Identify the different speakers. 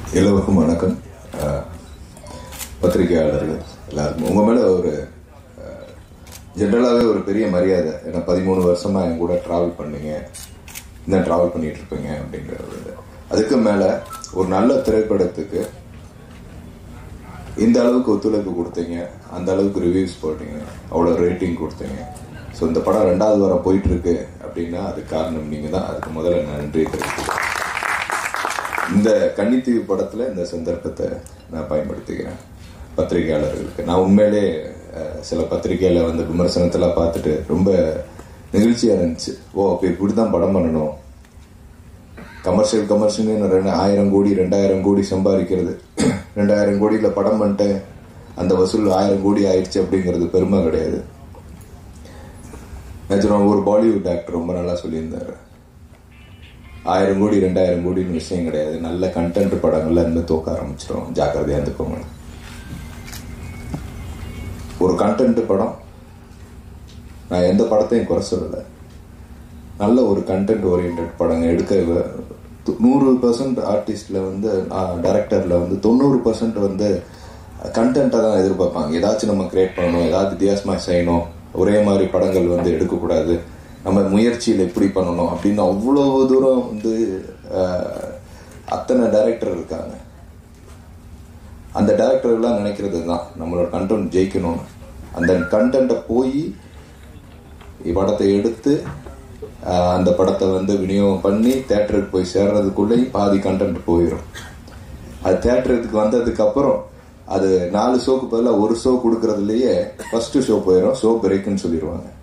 Speaker 1: எல்லோருக்கும் வணக்கம் அஹ், பத்திரிகையாளர்கள் எல்லாருக்கும் உங்க மேல ஒரு ஜென்ரலாகவே ஒரு பெரிய மரியாதை ஏன்னா பதிமூணு வருஷமா என் கூட டிராவல் பண்ணீங்க இன்னும் டிராவல் பண்ணிட்டு இருப்பீங்க அப்படிங்கிற ஒரு இது. அதுக்கு மேல ஒரு நல்ல திரைப்படத்துக்கு இந்த அளவுக்கு ஒத்துழைப்பு கொடுத்தீங்க அந்த அளவுக்கு ரிவ்யூஸ் போட்டீங்க அவ்வளோ ரேட்டிங் கொடுத்தீங்க ஸோ இந்த படம் ரெண்டாவது வாரம் போயிட்டு இருக்கு அப்படின்னா அதுக்கு காரணம் நீங்க தான் அதுக்கு முதல்ல நான் நன்றி தெரிவிக்கிறேன் இந்த கன்னித்தீவு படத்துல இந்த சந்தர்ப்பத்தை நான் பயன்படுத்திக்கிறேன் பத்திரிகையாளர்களுக்கு நான் உண்மையிலே அஹ், சில பத்திரிகையில வந்து விமர்சனத்தெல்லாம் பார்த்துட்டு ரொம்ப நெகிழ்ச்சியா இருந்துச்சு ஓ அப்ப இப்படிதான் படம் பண்ணணும் கமர்ஷியல் கமர்ஷியல் ரெண்டு ஆயிரம் கோடி ரெண்டாயிரம் கோடி சம்பாதிக்கிறது ரெண்டாயிரம் கோடியில படம் பண்ணிட்டேன் அந்த வசூல் ஆயிரம் கோடி ஆயிடுச்சு அப்படிங்கிறது பெருமை கிடையாது நிஜமா ஒரு பாலிவுட் ஆக்டர் ரொம்ப நல்லா சொல்லியிருந்தாரு ஆயிரம் கோடி ரெண்டாயிரம் கோடின்னு விஷயம் கிடையாது நல்ல கண்டென்ட் படங்கள்ல இருந்து தோக்க ஆரம்பிச்சிடும் ஜாக்கிரதையா இருந்துக்கோங்க ஒரு கண்டென்ட் படம் நான் எந்த படத்தையும் குறை சொல்லலை நல்ல ஒரு கண்டென்ட் ஓரியன்ட் படங்க எடுக்க வ- து- நூறு பர்சன்ட் ஆர்டிஸ்ட்ல வந்து டைரக்டர்ல வந்து தொண்ணூறு பர்சன்ட் வந்து கண்டென்ட்டை தான் எதிர்பார்ப்பாங்க ஏதாச்சும் நம்ம கிரியேட் பண்ணணும் ஏதாவது வித்தியாசமா செய்யணும் ஒரே மாதிரி படங்கள் வந்து எடுக்கக்கூடாது நம்ம முயற்சியில் எப்படி பண்ணணும் அப்படின்னு அவ்வளவு தூரம் வந்து அஹ், அத்தனை டைரக்டர் இருக்காங்க அந்த டைரக்டர் எல்லாம் நினைக்கிறது தான் நம்மளோட கண்டென்ட் ஜெயிக்கணும்னு அந்த கண்டென்ட்டை போய் படத்தை எடுத்து ஆஹ், அந்த படத்தை வந்து விநியோகம் பண்ணி தேட்டருக்கு போய் சேர்றதுக்குள்ளேயும் பாதி கண்டென்ட் போயிடும் அது தேட்டருக்கு வந்ததுக்கு அப்புறம் அது நாலு ஷோக்கு பதிலாக ஒரு ஷோ கொடுக்கறதுலயே ஃபர்ஸ்ட் ஷோ போயிடும் ஷோ பிரேக்குன்னு சொல்லிடுவாங்க